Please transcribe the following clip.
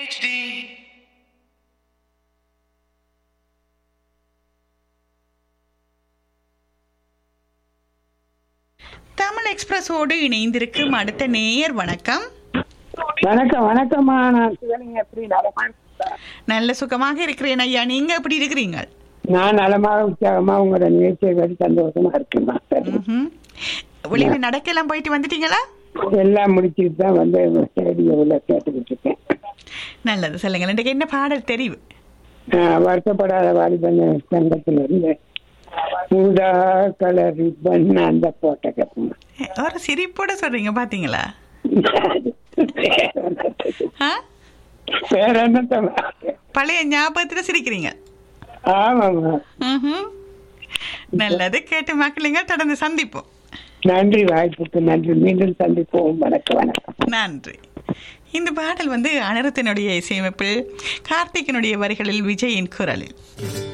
HD. Tamil எக்ஸ்பிரஸோடு இணைந்திருக்கும் அடுத்த நேயர் வணக்கம் வணக்கம் வணக்கம்மா நான் சிவலிங்க எப்படி நலமா இருக்கீங்களா? நல்ல சுகமாக இருக்கிறேன் ஐயா நீங்க எப்படி இருக்கிறீங்க நான் நலமாக உற்சாகமா உங்களோட நிகழ்ச்சியை கேட்டு சந்தோஷமா இருக்கேம்மா ம்ஹும். வெளியில நடக்கலாம் போயிட்டு வந்துட்டீங்களா எல்லாம் முடிச்சுட்டு தான் வந்து ரேடியோவில் கேட்டுக்கிட்டு இருக்கேன் நல்லது சொல்லுங்கள் இன்றைக்கு என்ன பாடல் தெரிவு ஆஹ் வருத்தப்படாத வாலிபன் சங்கத்துல இருந்து ஊதா கலர் ரிப்பன் அந்த போட்ட கேட்போம் ஒரு சிரிப்போட சொல்றீங்க பாத்தீங்களா ஆ? வேற என்ன பழைய ஞாபகத்துல சிரிக்கிறீங்க ஆமாம்மா ம்ஹும். நல்லது கேட்டு மக்களுங்க தொடர்ந்து சந்திப்போம் நன்றி வாய்ப்புக்கு நன்றி மீண்டும் சந்திப்போம் வணக்கம் வணக்கம் நன்றி இந்த பாடல் வந்து அனருத்தினுடைய இசையமைப்பில் கார்த்திகனுடைய வரிகளில் விஜயின் குரலில்